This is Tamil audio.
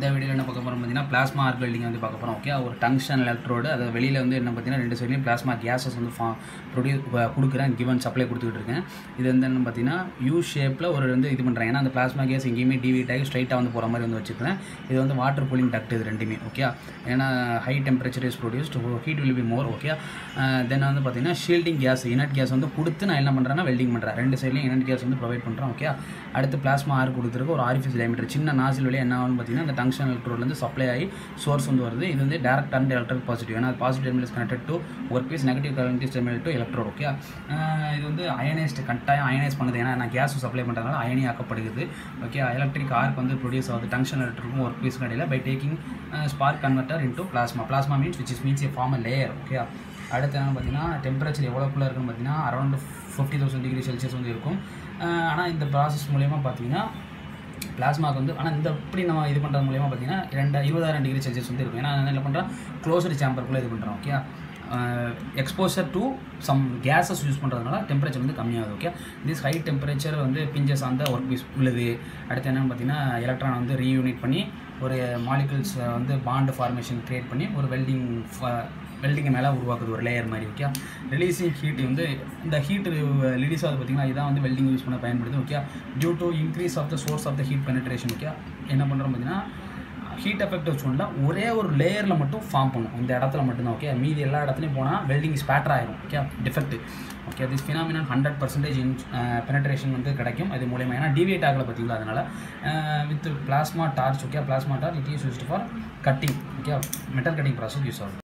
இந்த வீடியோவில் என்ன பார்க்க போகிறோம் பார்த்தீங்கன்னா பிளாஸ்மா ஆர்க் வெல்டிங் வந்து பார்க்க போகிறோம் ஓகே ஒரு டங்ஷன் எலக்ட்ரோடு அது வெளியில் வந்து என்ன பார்த்தீங்கன்னா ரெண்டு சைட்லையும் பிளாஸ்மா கேஸஸ் வந்து ஃபா ப்ரொடியூஸ் கொடுக்குறேன் கிவன் சப்ளை கொடுத்துக்கிட்டு இருக்கேன் இது வந்து என்ன பார்த்தீங்கன்னா யூ ஷேப்பில் ஒரு வந்து இது பண்ணுறேன் ஏன்னா அந்த பிளாஸ்மா கேஸ் எங்கேயுமே டிவிட் ஆகி ஸ்ட்ரைட்டாக வந்து போகிற மாதிரி வந்து வச்சுக்கிறேன் இது வந்து வாட்டர் கூலிங் டக்ட் இது ரெண்டுமே ஓகே ஏன்னா high temperature is produced heat will be more okay then வந்து பார்த்தீங்கன்னா ஷீல்டிங் கேஸ் இனட் கேஸ் வந்து கொடுத்து நான் என்ன பண்ணுறேன்னா வெல்டிங் பண்ணுறேன் ரெண்டு சைட்லையும் இனட் கேஸ் வந்து ப்ரொவைட் பண்ணுறேன் ஓகே அடுத்து பிளாஸ்மா ஆர் கொடுத்துருக்கு ஒரு ஆரிஃபிஸ் டயமீட்டர் சின்ன நாசில் வழியாக என்ன ஆகும்னு பார்த்தீங்கன்னா அந்த டங்ஷன் எலக்ட்ரோட்லேருந்து சப்ளை ஆகி சோர்ஸ் வந்து வருது இது வந்து டேரக்ட் கரண்ட் எலக்ட்ரிக் பாசிட்டிவ் ஏன்னா positive terminal is connected to work piece negative current is terminal to electrode okay இது வந்து அயனைஸ்ட் கட்டாயம் அயனைஸ் பண்ணுது ஏன்னா நான் கேஸ் சப்ளை பண்ணுறதுனால அயனி ஆக்கப்படுகிறது ஓகே எலக்ட்ரிக் ஆர்க் வந்து ப்ரொடியூஸ் ஆகுது டங்ஷன் எலக்ட்ரிக்கும் ஒர்க் பீஸ் இடையில by taking spark converter into plasma plasma means which is means a form layer okay அடுத்து என்னன்னு பார்த்தீங்கன்னா டெம்பரேச்சர் எவ்வளோக்குள்ளே இருக்குன்னு பார்த்தீங்கன்னா around fifty thousand degree Celsius வந்து இருக்கும் ஆனால் இந்த ப்ராசஸ் மூலயமா பார்த்தீங்கன்னா பிளாஸ்மாக்கு வந்து ஆனால் இந்த இப்படி நம்ம இது பண்ணுறது மூலியமாக பார்த்தீங்கன்னா ரெண்டு இருபதாயிரம் டிகிரி செல்சியஸ் வந்து இருக்கும் ஏன்னா நான் என்ன பண்ணுறேன் க்ளோஸ்டு சேம்பருக்குள்ளே இது பண்ணுறோம் okay exposure to some gases use பண்ணுறதுனால டெம்பரேச்சர் வந்து கம்மியாகுது ஓகே திஸ் ஹை டெம்பரேச்சர் வந்து பிஞ்சஸ் அந்த ஒர்க் பீஸ் உள்ளது அடுத்து என்னென்னு பார்த்தீங்கன்னா எலக்ட்ரான் வந்து ரீயூனிட் பண்ணி ஒரு மாலிகுல்ஸ் வந்து பாண்டு ஃபார்மேஷன் க்ரியேட் பண்ணி ஒரு வெல்டிங் வெல்டிங்கை மேலே உருவாக்குது ஒரு லேயர் மாதிரி ஓகே ரிலீஸிங் ஹீட் வந்து இந்த ஹீட் ரிலீஸ் ஆகுது பார்த்தீங்கன்னா இதான் வந்து வெல்டிங் யூஸ் பண்ண பயன்படுது okay due to increase of the source of the heat penetration okay என்ன பண்ணுறோம் பார்த்தீங்கன்னா ஹீட் எஃபெக்ட் வச்சுன்னா ஒரே ஒரு லேயரில் மட்டும் ஃபார்ம் பண்ணும் இந்த இடத்துல மட்டும்தான் ஓகே மீதி எல்லா இடத்துலையும் போனால் வெல்டிங் ஸ்பேட்டர் ஆயிரும் okay defect okay this phenomenon hundred percentage in penetration வந்து கிடைக்கும் அது மூலயமா ஏன்னா டிவியேட் ஆகலை பார்த்தீங்களா அதனால் with plasma torch okay plasma torch it use used for cutting okay metal cutting process use ஆகும்